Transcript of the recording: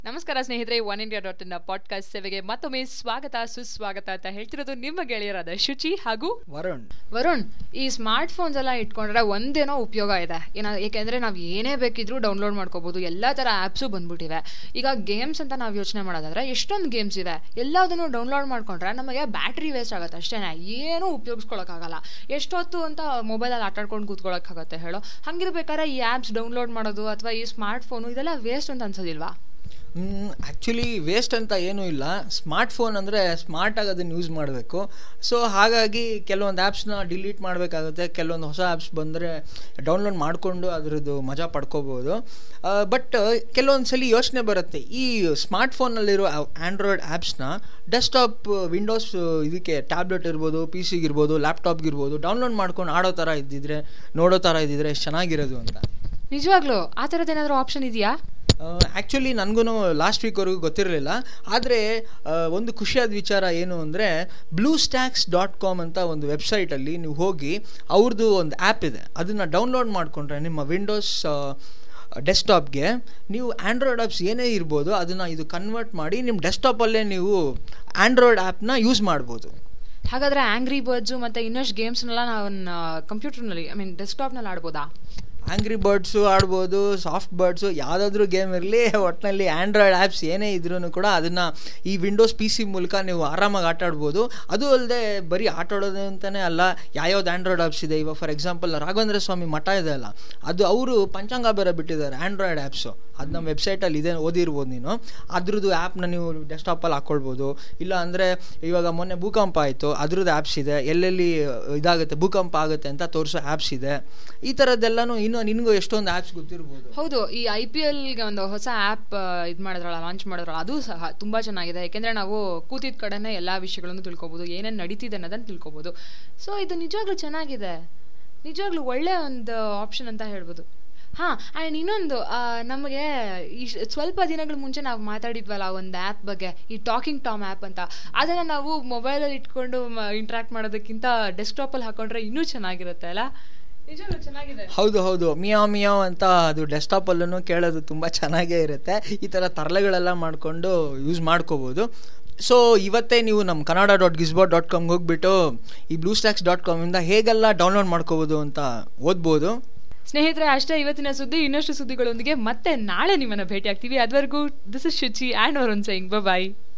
ನಮಸ್ಕಾರ ಸ್ನೇಹಿತರೆ one India dot in podcast ಸೇವೆಗೆ ಮತ್ತೊಮ್ಮೆ ಸ್ವಾಗತ ಸುಸ್ವಾಗತ ಅಂತ ಹೇಳ್ತಿರೋದು ನಿಮ್ಮ ಗೆಳೆಯರಾದ ಶುಚಿ ಹಾಗೂ ವರುಣ್ ವರುಣ್ ಈ ಸ್ಮಾರ್ಟ್ ಫೋನ್ಸ್ ಎಲ್ಲ ಇಟ್ಕೊಂಡ್ರೆ ಒಂದೇನೋ ಉಪಯೋಗ ಇದೆ ಏನ ಏಕೆಂದ್ರೆ ನಾವು ಏನೇ ಬೇಕಿದ್ರೂ ಡೌನ್ಲೋಡ್ ಮಾಡ್ಕೋಬಹುದು ಎಲ್ಲ ತರ ಆ್ಯಪ್ಸು ಬಂದ್ಬಿಟ್ಟಿವೆ ಈಗ ಗೇಮ್ಸ್ ಅಂತ ನಾವು ಯೋಚನೆ ಮಾಡೋದಾದ್ರೆ ಎಷ್ಟೊಂದು ಗೇಮ್ಸ್ ಇದೆ ಎಲ್ಲದನ್ನು ಡೌನ್ಲೋಡ್ ಮಾಡ್ಕೊಂಡ್ರೆ ನಮಗೆ ಬ್ಯಾಟ್ರಿ ವೇಸ್ಟ್ ಆಗುತ್ತೆ ಅಷ್ಟೇನೆ ಏನೂ ಉಪಯೋಗಿಸ್ಕೊಳಕ್ಕಾಗಲ್ಲ ಎಷ್ಟೊತ್ತು ಅಂತ ಮೊಬೈಲಲ್ಲಿ ಆಟ ಆಡ್ಕೊಂಡು ಕೂತ್ಕೊಳ್ಳೋಕ್ಕಾಗತ್ತೆ ಹೇಳೋ ಹಂಗಿರ್ಬೇಕಾದ್ರೆ ಈ ಆ್ಯಪ್ಸ್ ಡೌನ್ಲೋಡ್ ಮಾಡೋದು ಅಥವಾ ಈ ಸ್ಮಾರ್ಟ್ ಫೋನು ಇದೆಲ್ಲ ವೇಸ್ಟ್ ಅಂತ ಅನ್ಸೋದಿಲ್ವಾ ಆ್ಯಕ್ಚುಲಿ ವೇಸ್ಟ್ ಅಂತ ಏನೂ ಇಲ್ಲ ಸ್ಮಾರ್ಟ್ ಫೋನ್ ಅಂದರೆ ಸ್ಮಾರ್ಟಾಗಿ ಅದನ್ನು ಯೂಸ್ ಮಾಡಬೇಕು ಸೊ ಹಾಗಾಗಿ ಕೆಲವೊಂದು ಆ್ಯಪ್ಸ್ನ ಡಿಲೀಟ್ ಮಾಡಬೇಕಾಗುತ್ತೆ ಕೆಲವೊಂದು ಹೊಸ ಆ್ಯಪ್ಸ್ ಬಂದರೆ ಡೌನ್ಲೋಡ್ ಮಾಡಿಕೊಂಡು ಅದರದ್ದು ಮಜಾ ಪಡ್ಕೋಬೋದು ಬಟ್ ಕೆಲವೊಂದು ಸಲ ಯೋಚನೆ ಬರುತ್ತೆ ಈ ಸ್ಮಾರ್ಟ್ ಫೋನಲ್ಲಿರೋ ಆ್ಯಂಡ್ರಾಯ್ಡ್ ಆ್ಯಪ್ಸ್ನ ಡೆಸ್ಕ್ಟಾಪ್ ವಿಂಡೋಸ್ ಇದಕ್ಕೆ ಟ್ಯಾಬ್ಲೆಟ್ ಇರ್ಬೋದು ಪಿ ಸಿಗಿರ್ಬೋದು ಲ್ಯಾಪ್ಟಾಪ್ಗಿರ್ಬೋದು ಡೌನ್ಲೋಡ್ ಮಾಡ್ಕೊಂಡು ಆಡೋ ಥರ ಇದ್ದಿದ್ರೆ ನೋಡೋ ಥರ ಇದ್ದಿದ್ರೆ ಎಷ್ಟು ಚೆನ್ನಾಗಿರೋದು ಅಂತ ನಿಜವಾಗ್ಲೂ ಆ ಥರದ್ದೇನಾದರೂ ಆಪ್ಷನ್ ಇದೆಯಾ ಆ್ಯಕ್ಚುಲಿ ನನಗೂ ಲಾಸ್ಟ್ ವೀಕ್ವರೆಗೂ ಗೊತ್ತಿರಲಿಲ್ಲ ಆದರೆ ಒಂದು ಖುಷಿಯಾದ ವಿಚಾರ ಏನು ಅಂದರೆ ಬ್ಲೂ ಸ್ಟ್ಯಾಕ್ಸ್ ಡಾಟ್ ಕಾಮ್ ಅಂತ ಒಂದು ವೆಬ್ಸೈಟಲ್ಲಿ ನೀವು ಹೋಗಿ ಅವ್ರದ್ದು ಒಂದು ಆ್ಯಪ್ ಇದೆ ಅದನ್ನು ಡೌನ್ಲೋಡ್ ಮಾಡಿಕೊಂಡ್ರೆ ನಿಮ್ಮ ವಿಂಡೋಸ್ ಡೆಸ್ಕ್ಟಾಪ್ಗೆ ನೀವು ಆ್ಯಂಡ್ರಾಯ್ಡ್ ಆ್ಯಪ್ಸ್ ಏನೇ ಇರ್ಬೋದು ಅದನ್ನು ಇದು ಕನ್ವರ್ಟ್ ಮಾಡಿ ನಿಮ್ಮ ಡೆಸ್ಕ್ಟಾಪಲ್ಲೇ ನೀವು ಆ್ಯಂಡ್ರಾಯ್ಡ್ ಆ್ಯಪ್ನ ಯೂಸ್ ಮಾಡ್ಬೋದು ಹಾಗಾದರೆ ಆಂಗ್ರಿ ಬರ್ಡ್ಸು ಮತ್ತು ಇನ್ನಷ್ಟು ಗೇಮ್ಸ್ನೆಲ್ಲ ನಾವು ಕಂಪ್ಯೂಟರ್ನಲ್ಲಿ ಐ ಮೀನ್ ಡೆಸ್ಕ್ಟಾಪ್ನಲ್ಲಿ ಆಡ್ಬೋದಾ ಆಂಗ್ರಿ ಬರ್ಡ್ಸು ಆಡ್ಬೋದು ಸಾಫ್ಟ್ ಬರ್ಡ್ಸು ಯಾವುದಾದ್ರೂ ಗೇಮ್ ಇರಲಿ ಒಟ್ಟಿನಲ್ಲಿ ಆ್ಯಂಡ್ರಾಯ್ಡ್ ಆ್ಯಪ್ಸ್ ಏನೇ ಇದ್ರೂ ಕೂಡ ಅದನ್ನು ಈ ವಿಂಡೋಸ್ ಪಿ ಸಿ ಮೂಲಕ ನೀವು ಆರಾಮಾಗಿ ಆಟ ಆಡ್ಬೋದು ಅದು ಅಲ್ಲದೆ ಬರೀ ಆಟ ಆಡೋದು ಅಂತಲೇ ಅಲ್ಲ ಯಾವ್ಯಾವ್ದು ಆ್ಯಂಡ್ರಾಯ್ಡ್ ಆ್ಯಪ್ಸ್ ಇದೆ ಇವಾಗ ಫಾರ್ ಎಕ್ಸಾಂಪಲ್ ರಾಘವೇಂದ್ರ ಸ್ವಾಮಿ ಮಠ ಇದೆ ಅಲ್ಲ ಅದು ಅವರು ಪಂಚಾಂಗ ಬೇರೆ ಬಿಟ್ಟಿದ್ದಾರೆ ಆ್ಯಂಡ್ರಾಯ್ಡ್ ಆ್ಯಪ್ಸು ಅದು ನಮ್ಮ ವೆಬ್ಸೈಟಲ್ಲಿ ಇದೆ ಓದಿರ್ಬೋದು ನೀನು ಅದ್ರದ್ದು ಆ್ಯಪ್ನ ನೀವು ಡೆಸ್ಕ್ಟಾಪಲ್ಲಿ ಹಾಕ್ಕೊಳ್ಬೋದು ಇಲ್ಲ ಅಂದರೆ ಇವಾಗ ಮೊನ್ನೆ ಭೂಕಂಪ ಆಯಿತು ಅದ್ರದ್ದು ಆ್ಯಪ್ಸ್ ಇದೆ ಎಲ್ಲೆಲ್ಲಿ ಇದಾಗುತ್ತೆ ಭೂಕಂಪ ಆಗುತ್ತೆ ಅಂತ ತೋರಿಸೋ ಆ್ಯಪ್ಸ್ ಇದೆ ಈ ಥರದ್ದೆಲ್ಲನೂ ಇನ್ನು ನಿನಗೂ ಎಷ್ಟೊಂದು ಆ್ಯಪ್ಸ್ ಗೊತ್ತಿರ್ಬೋದು ಹೌದು ಈ ಐ ಪಿ ಎಲ್ಗೆ ಒಂದು ಹೊಸ ಆ್ಯಪ್ ಇದು ಮಾಡಿದ್ರಲ್ಲ ಲಾಂಚ್ ಮಾಡಿದ್ರಲ್ಲ ಅದು ಸಹ ತುಂಬ ಚೆನ್ನಾಗಿದೆ ಯಾಕೆಂದರೆ ನಾವು ಕೂತಿದ್ದ ಕಡೆನೇ ಎಲ್ಲ ವಿಷಯಗಳನ್ನು ತಿಳ್ಕೊಬೋದು ಏನೇನು ನಡೀತಿದೆ ಅನ್ನೋದನ್ನು ತಿಳ್ಕೊಬೋದು ಸೊ ಇದು ನಿಜವಾಗ್ಲೂ ಚೆನ್ನಾಗಿದೆ ನಿಜವಾಗ್ಲೂ ಒಳ್ಳೆ ಒಂದು ಆಪ್ಷನ್ ಅಂತ ಹೇಳ್ಬೋದು ಹಾಂ ಆ್ಯಂಡ್ ಇನ್ನೊಂದು ನಮಗೆ ಈ ಸ್ವಲ್ಪ ದಿನಗಳ ಮುಂಚೆ ನಾವು ಮಾತಾಡಿದ್ವಲ್ಲ ಒಂದು ಆ್ಯಪ್ ಬಗ್ಗೆ ಈ ಟಾಕಿಂಗ್ ಟಾಮ್ ಆ್ಯಪ್ ಅಂತ ಅದನ್ನು ನಾವು ಮೊಬೈಲಲ್ಲಿ ಇಟ್ಕೊಂಡು ಇಂಟ್ರ್ಯಾಕ್ಟ್ ಮಾಡೋದಕ್ಕಿಂತ ಡೆಸ್ಕ್ಟಾಪಲ್ಲಿ ಹಾಕೊಂಡ್ರೆ ಇನ್ನೂ ಚೆನ್ನಾಗಿರುತ್ತೆ ಅಲ್ಲ ನಿಜವಾಗ್ಲೂ ಚೆನ್ನಾಗಿದೆ ಹೌದು ಹೌದು ಮಿಯಾವ್ ಮಿಯಾವ್ ಅಂತ ಅದು ಡೆಸ್ಕ್ಟಾಪಲ್ಲೂ ಕೇಳೋದು ತುಂಬ ಚೆನ್ನಾಗೇ ಇರುತ್ತೆ ಈ ಥರ ತರಲೆಗಳೆಲ್ಲ ಮಾಡಿಕೊಂಡು ಯೂಸ್ ಮಾಡ್ಕೋಬೋದು ಸೊ ಇವತ್ತೇ ನೀವು ನಮ್ಮ ಕನ್ನಡ ಡಾಟ್ ಗಿಸ್ಬಾಟ್ ಡಾಟ್ ಕಾಮ್ಗೆ ಹೋಗ್ಬಿಟ್ಟು ಈ ಬ್ಲೂ ಸ್ಟ್ಯಾಕ್ಸ್ ಡಾಟ್ ಕಾಮಿಂದ ಹೇಗೆಲ್ಲ ಡೌನ್ಲೋಡ್ ಮಾಡ್ಕೋಬೋದು ಅಂತ ಓದ್ಬೋದು ಸ್ನೇಹಿತರೆ ಅಷ್ಟೇ ಇವತ್ತಿನ ಸುದ್ದಿ ಇನ್ನಷ್ಟು ಸುದ್ದಿಗಳೊಂದಿಗೆ ಮತ್ತೆ ನಾಳೆ ನಿಮ್ಮನ್ನ ಭೇಟಿ ಆಗ್ತೀವಿ ಅದುವರೆಗೂ this is Shuchi and our one saying bye